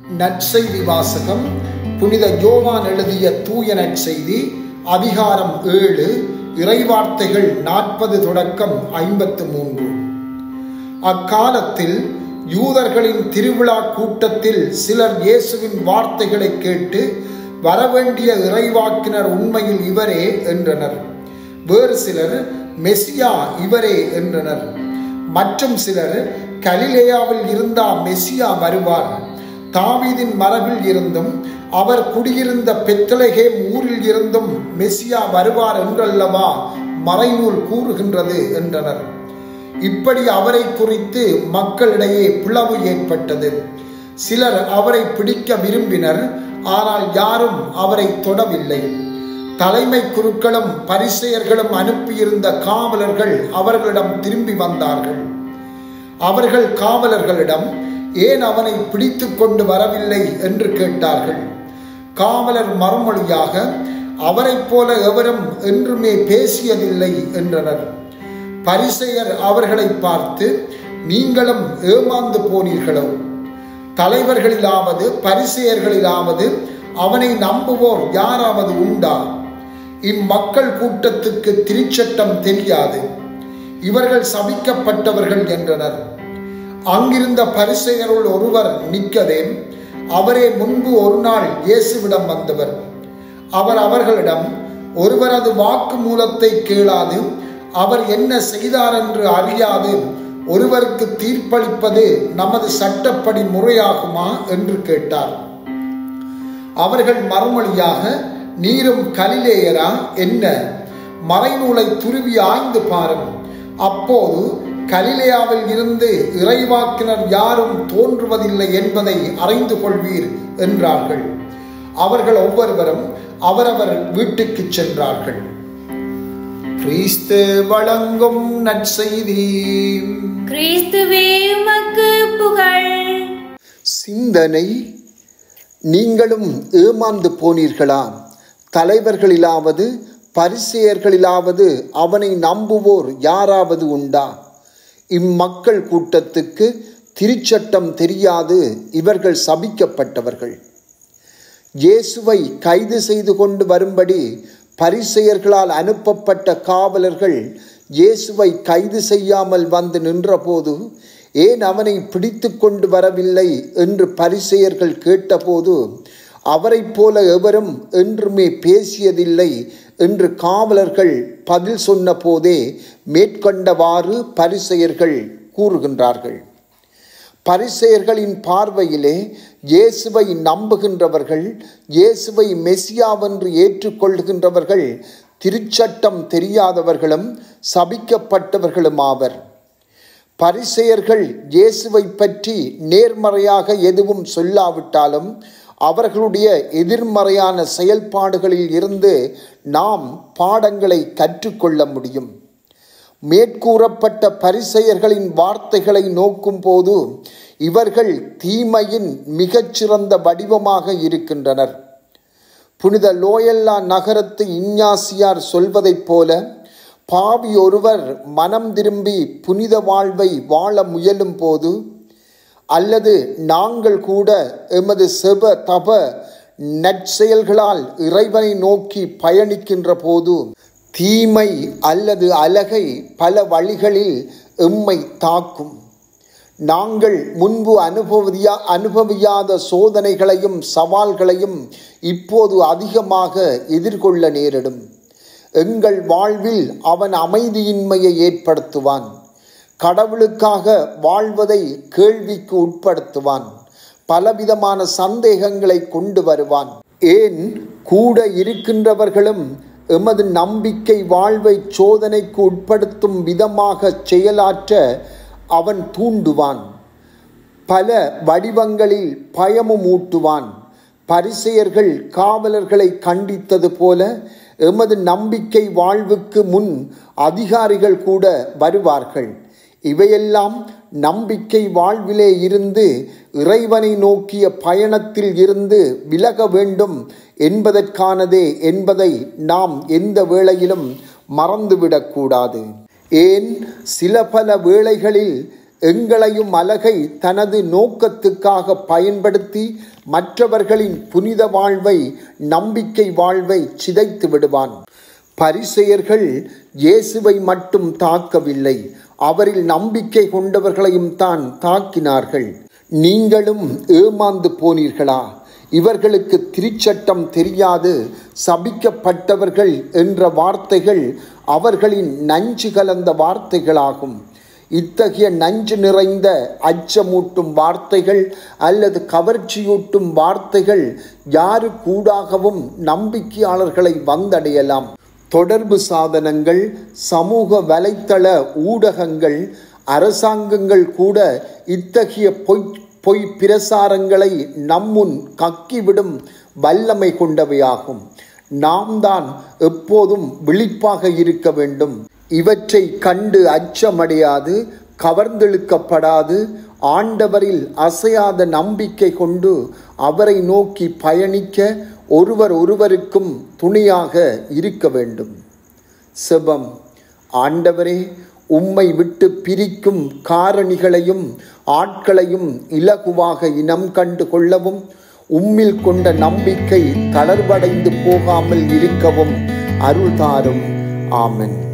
நற்செய்தி வாசகம் புனித யோவான் எழுதிய தூய நற்செய்தி அதிகாரம் ஏழு இறைவார்த்தைகள் நாற்பது தொடக்கம் ஐம்பத்து மூன்று அக்காலத்தில் யூதர்களின் திருவிழா கூட்டத்தில் சிலர் இயேசுவின் வார்த்தைகளை கேட்டு வரவேண்டிய இறைவாக்கினர் உண்மையில் இவரே என்றனர் வேறு சிலர் மெசியா இவரே என்றனர் மற்றும் சிலர் கலிலேயாவில் இருந்தா மெசியா வருவார் தாவீதின் மரபில் இருந்தும் அவர் குடியிருந்த பெத்தலகேம் ஊரில் இருந்தும் மெசியா வருவார் என்றல்லவா மறைநூல் கூறுகின்றது என்றனர் இப்படி அவரை குறித்து மக்களிடையே பிளவு ஏற்பட்டது சிலர் அவரை பிடிக்க விரும்பினர் ஆனால் யாரும் அவரை தொடவில்லை தலைமை குருக்களும் பரிசெயர்களும் அனுப்பியிருந்த காவலர்கள் அவர்களிடம் திரும்பி வந்தார்கள் அவர்கள் காவலர்களிடம் ஏன் அவனை பிடித்து கொண்டு வரவில்லை என்று கேட்டார்கள் காவலர் மறுமொழியாக அவரைப் போல எவரும் என்றுமே பேசியதில்லை என்றனர் பரிசெயர் அவர்களை பார்த்து நீங்களும் ஏமாந்து போனீர்களோ தலைவர்களிலாவது பரிசெயர்களிலாவது அவனை நம்புவோர் யாராவது உண்டா இம்மக்கள் கூட்டத்துக்கு திருச்சட்டம் தெரியாது இவர்கள் சபிக்கப்பட்டவர்கள் என்றனர் அங்கிருந்த பரிசெயருள் ஒருவர் நிக்கதேம் அவரே முன்பு ஒரு நாள் இயேசுவிடம் வந்தவர் அவர் அவர்களிடம் ஒருவரது வாக்கு மூலத்தை கேளாது அவர் என்ன செய்தார் என்று அறியாது ஒருவருக்கு தீர்ப்பளிப்பது நமது சட்டப்படி முறையாகுமா என்று கேட்டார் அவர்கள் மறுமொழியாக நீரும் கலிலேயரா என்ன மறைநூலை துருவி ஆய்ந்து பாரும் அப்போது கலிலேயாவில் இருந்து இறைவாக்கினர் யாரும் தோன்றுவதில்லை என்பதை அறிந்து கொள்வீர் என்றார்கள் அவர்கள் ஒவ்வொருவரும் அவரவர் வீட்டுக்கு சென்றார்கள் கிறிஸ்து வழங்கும் நற்செய்தி கிறிஸ்துவே உமக்கு புகழ் சிந்தனை நீங்களும் ஏமாந்து போனீர்களா தலைவர்களிலாவது பரிசெயர்களிலாவது அவனை நம்புவோர் யாராவது உண்டா இம்மக்கள் கூட்டத்துக்கு திருச்சட்டம் தெரியாது இவர்கள் சபிக்கப்பட்டவர்கள் இயேசுவை கைது செய்து கொண்டு வரும்படி பரிசெயர்களால் அனுப்பப்பட்ட காவலர்கள் இயேசுவை கைது செய்யாமல் வந்து நின்றபோது ஏன் அவனை பிடித்து கொண்டு வரவில்லை என்று பரிசெயர்கள் கேட்டபோது அவரைப் போல எவரும் என்றுமே பேசியதில்லை என்று காவலர்கள் பதில் சொன்ன போதே மேற்கொண்டவாறு பரிசெயர்கள் கூறுகின்றார்கள் பரிசெயர்களின் பார்வையிலே இயேசுவை நம்புகின்றவர்கள் இயேசுவை மெசியாவென்று ஏற்றுக்கொள்கின்றவர்கள் திருச்சட்டம் தெரியாதவர்களும் சபிக்கப்பட்டவர்களும் ஆவர் பரிசெயர்கள் இயேசுவை பற்றி நேர்மறையாக எதுவும் சொல்லாவிட்டாலும் அவர்களுடைய எதிர்மறையான செயல்பாடுகளில் இருந்து நாம் பாடங்களை கற்றுக்கொள்ள முடியும் மேற்கூறப்பட்ட பரிசெயர்களின் வார்த்தைகளை நோக்கும் போது இவர்கள் தீமையின் மிகச்சிறந்த வடிவமாக இருக்கின்றனர் புனித லோயல்லா நகரத்து இஞ்ஞாசியார் சொல்வதைப் போல பாவி ஒருவர் மனம் திரும்பி புனித வாழ்வை வாழ முயலும் போது அல்லது நாங்கள் கூட எமது செப தப நற்செயல்களால் இறைவனை நோக்கி பயணிக்கின்ற போது தீமை அல்லது அலகை பல வழிகளில் எம்மை தாக்கும் நாங்கள் முன்பு அனுபவியா அனுபவியாத சோதனைகளையும் சவால்களையும் இப்போது அதிகமாக எதிர்கொள்ள நேரிடும் எங்கள் வாழ்வில் அவன் அமைதியின்மையை ஏற்படுத்துவான் கடவுளுக்காக வாழ்வதை கேள்விக்கு உட்படுத்துவான் பலவிதமான சந்தேகங்களை கொண்டு வருவான் ஏன் கூட இருக்கின்றவர்களும் எமது நம்பிக்கை வாழ்வை சோதனைக்கு உட்படுத்தும் விதமாக செயலாற்ற அவன் தூண்டுவான் பல வடிவங்களில் பயமும் ஊட்டுவான் பரிசெயர்கள் காவலர்களை கண்டித்தது போல எமது நம்பிக்கை வாழ்வுக்கு முன் அதிகாரிகள் கூட வருவார்கள் இவையெல்லாம் நம்பிக்கை வாழ்விலே இருந்து இறைவனை நோக்கிய பயணத்தில் இருந்து விலக வேண்டும் என்பதற்கானதே என்பதை நாம் எந்த வேளையிலும் மறந்துவிடக்கூடாது ஏன் சில பல வேளைகளில் எங்களையும் அலகை தனது நோக்கத்துக்காக பயன்படுத்தி மற்றவர்களின் புனித வாழ்வை நம்பிக்கை வாழ்வை சிதைத்து விடுவான் பரிசெயர்கள் இயேசுவை மட்டும் தாக்கவில்லை அவரில் நம்பிக்கை கொண்டவர்களையும் தான் தாக்கினார்கள் நீங்களும் ஏமாந்து போனீர்களா இவர்களுக்கு திருச்சட்டம் தெரியாது சபிக்கப்பட்டவர்கள் என்ற வார்த்தைகள் அவர்களின் நஞ்சு கலந்த வார்த்தைகளாகும் இத்தகைய நஞ்சு நிறைந்த அச்சமூட்டும் வார்த்தைகள் அல்லது கவர்ச்சியூட்டும் வார்த்தைகள் யாரு கூடாகவும் நம்பிக்கையாளர்களை வந்தடையலாம் தொடர்பு சாதனங்கள் சமூக வலைத்தள ஊடகங்கள் அரசாங்கங்கள் கூட இத்தகைய பொய் பொய் பிரசாரங்களை நம்முன் கக்கிவிடும் வல்லமை கொண்டவையாகும் நாம் தான் எப்போதும் விழிப்பாக இருக்க வேண்டும் இவற்றை கண்டு அச்சமடையாது கவர்ந்தெழுக்கப்படாது ஆண்டவரில் அசையாத நம்பிக்கை கொண்டு அவரை நோக்கி பயணிக்க ஒருவர் ஒருவருக்கும் துணையாக இருக்க வேண்டும் செபம் ஆண்டவரே உம்மை விட்டு பிரிக்கும் காரணிகளையும் ஆட்களையும் இலகுவாக இனம் கண்டு கொள்ளவும் உம்மில் கொண்ட நம்பிக்கை தளர்வடைந்து போகாமல் இருக்கவும் அருள் தாரும் ஆமென்